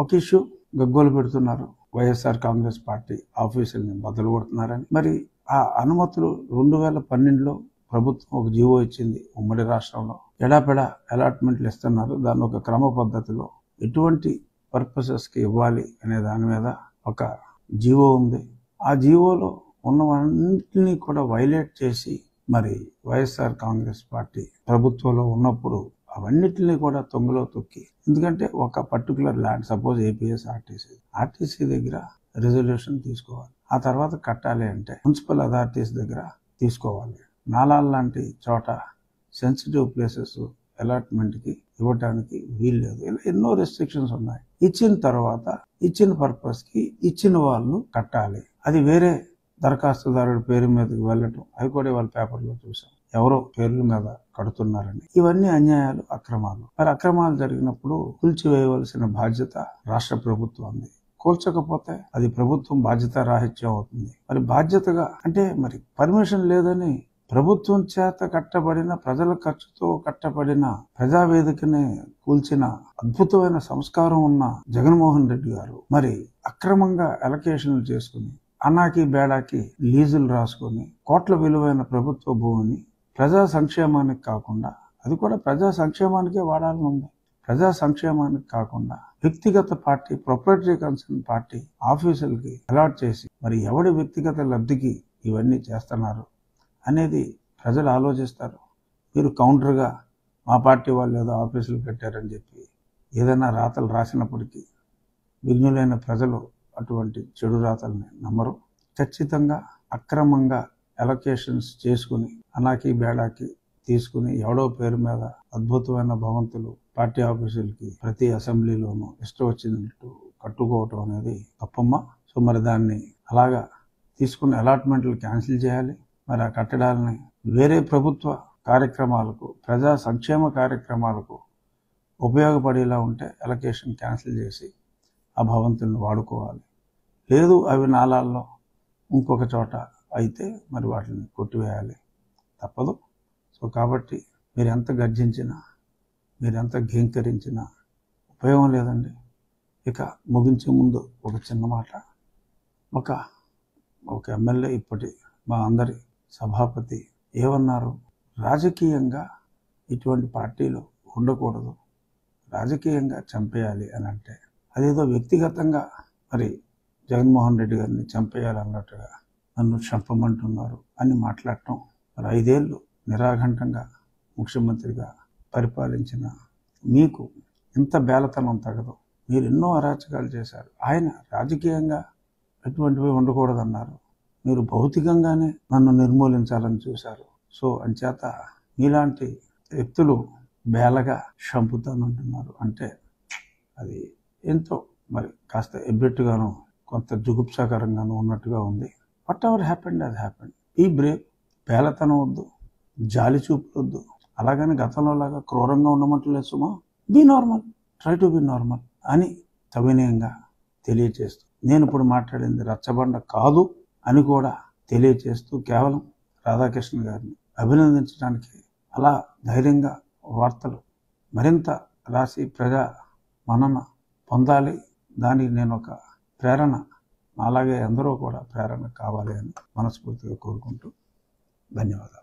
ఒక ఇష్యూ గగ్గోలు పెడుతున్నారు వైఎస్ఆర్ కాంగ్రెస్ పార్టీ ఆఫీసుల్ని బదులు కొడుతున్నారని మరి ఆ అనుమతులు రెండు వేల పన్నెండులో ప్రభుత్వం ఒక జీవో ఇచ్చింది ఉమ్మడి రాష్ట్రంలో ఎడాపెడా అలాట్మెంట్లు ఇస్తున్నారు దాన్ని ఒక క్రమ పద్ధతిలో ఎటువంటి పర్పసెస్కి ఇవ్వాలి అనే దాని మీద ఒక జీవో ఉంది ఆ జీవోలో ఉన్నవన్నింటినీ కూడా వైలేట్ చేసి మరి వైఎస్ఆర్ కాంగ్రెస్ పార్టీ ప్రభుత్వంలో ఉన్నప్పుడు అవన్నిటిని కూడా తొంగలో తొక్కి ఎందుకంటే ఒక particular land suppose APS RTC RTC దగ్గర రిజల్యూషన్ తీసుకోవాలి ఆ తర్వాత కట్టాలి అంటే మున్సిపల్ అథారిటీస్ దగ్గర తీసుకోవాలి నాలాల్ లాంటి చోట సెన్సిటివ్ ప్లేసెస్ అలాట్మెంట్కి ఇవ్వటానికి వీల్లేదు ఇలా ఎన్నో రెస్ట్రిక్షన్స్ ఉన్నాయి ఇచ్చిన తర్వాత ఇచ్చిన పర్పస్కి ఇచ్చిన వాళ్ళు కట్టాలి అది వేరే దరఖాస్తుదారుడి పేరు మీదకి వెళ్ళటం అవి కూడా వాళ్ళ పేపర్లో చూసాం ఎవరో పేర్ల మీద కడుతున్నారని ఇవన్నీ అన్యాయాలు అక్రమాలు మరి అక్రమాలు జరిగినప్పుడు కూల్చివేయవలసిన బాధ్యత రాష్ట్ర ప్రభుత్వాన్ని కూల్చకపోతే అది ప్రభుత్వం బాధ్యత రాహిత్యం అవుతుంది మరి బాధ్యతగా అంటే మరి పర్మిషన్ లేదని ప్రభుత్వం చేత కట్టబడిన ప్రజల ఖర్చుతో కట్టబడిన ప్రజావేదికని కూల్చిన అద్భుతమైన సంస్కారం ఉన్న జగన్మోహన్ రెడ్డి గారు మరి అక్రమంగా అలొకేషన్లు చేసుకుని అన్నాకి బేడాకి లీజులు రాసుకొని కోట్ల విలువైన ప్రభుత్వ భూమిని ప్రజా సంక్షేమానికి కాకుండా అది కూడా ప్రజా సంక్షేమానికే వాడాలని ఉంది ప్రజా సంక్షేమానికి కాకుండా వ్యక్తిగత పార్టీ ప్రొపరేటరీ కన్సర్న్ పార్టీ ఆఫీసులకి అలాట్ చేసి మరి ఎవడి వ్యక్తిగత లబ్ధికి ఇవన్నీ చేస్తున్నారు అనేది ప్రజలు ఆలోచిస్తారు మీరు కౌంటర్గా మా పార్టీ వాళ్ళు ఏదో ఆఫీసులు పెట్టారని చెప్పి ఏదైనా రాతలు రాసినప్పటికీ విఘ్నులైన ప్రజలు అటువంటి చెడు రాతల్ని నమ్మరు ఖచ్చితంగా అక్రమంగా అలొకేషన్స్ చేసుకుని అనాకి బేడాకి తీసుకుని ఎవడో పేరు మీద అద్భుతమైన భవంతులు పార్టీ ఆఫీసులకి ప్రతి అసెంబ్లీలోనూ ఇష్టం వచ్చినట్టు కట్టుకోవటం అనేది తప్పమ్మ సో మరి దాన్ని అలాగా తీసుకున్న అలాట్మెంట్లు క్యాన్సిల్ చేయాలి మరి ఆ కట్టడాలని వేరే ప్రభుత్వ కార్యక్రమాలకు ప్రజా సంక్షేమ కార్యక్రమాలకు ఉపయోగపడేలా ఉంటే అలొకేషన్ క్యాన్సిల్ చేసి ఆ భవంతులను వాడుకోవాలి లేదు అవి నాలాల్లో ఇంకొక చోట అయితే మరి వాటిని కొట్టివేయాలి తప్పదు సో కాబట్టి మీరు ఎంత గర్జించినా మీరు ఎంత ఘీంకరించినా ఉపయోగం లేదండి ఇక ముగించే ముందు ఒక చిన్న మాట ఒక ఒక ఎమ్మెల్యే ఇప్పటి మా అందరి సభాపతి ఏమన్నారు రాజకీయంగా ఇటువంటి పార్టీలు ఉండకూడదు రాజకీయంగా చంపేయాలి అని అంటే అదేదో వ్యక్తిగతంగా మరి జగన్మోహన్ రెడ్డి గారిని చంపేయాలి అన్నట్టుగా నన్ను చంపమంటున్నారు అని మాట్లాడటం మరి ఐదేళ్ళు నిరాఘంటంగా ముఖ్యమంత్రిగా పరిపాలించిన మీకు ఇంత బేలతనం తగదు మీరు ఎన్నో అరాచకాలు చేశారు ఆయన రాజకీయంగా ఎటువంటివి ఉండకూడదన్నారు మీరు భౌతికంగానే నన్ను నిర్మూలించాలని చూశారు సో అంచేత మీలాంటి వ్యక్తులు బేలగా చంపుతానంటున్నారు అంటే అది ఎంతో మరి కాస్త ఎబ్బెట్టుగాను కొంత జుగుప్సాకరంగాను ఉన్నట్టుగా ఉంది వాట్ ఎవర్ హ్యాపెండ్ అది హ్యాపెండ్ ఈ బ్రేవ్ బేలతనం వద్దు జాలి చూపు వద్దు అలాగని గతంలో లాగా క్రూరంగా ఉండమంటలేదు సుమా be normal try to be normal అని సవినయంగా తెలియచేస్తూ నేను ఇప్పుడు మాట్లాడింది రచ్చబండ కాదు అని కూడా తెలియచేస్తూ కేవలం రాధాకృష్ణ గారిని అభినందించడానికి అలా ధైర్యంగా వార్తలు మరింత రాసి ప్రజా మనన పొందాలి దానికి నేను ఒక ప్రేరణ అలాగే ఎందరో కూడా ప్రేరణ కావాలి అని మనస్ఫూర్తిగా కోరుకుంటూ ధన్యవాదాలు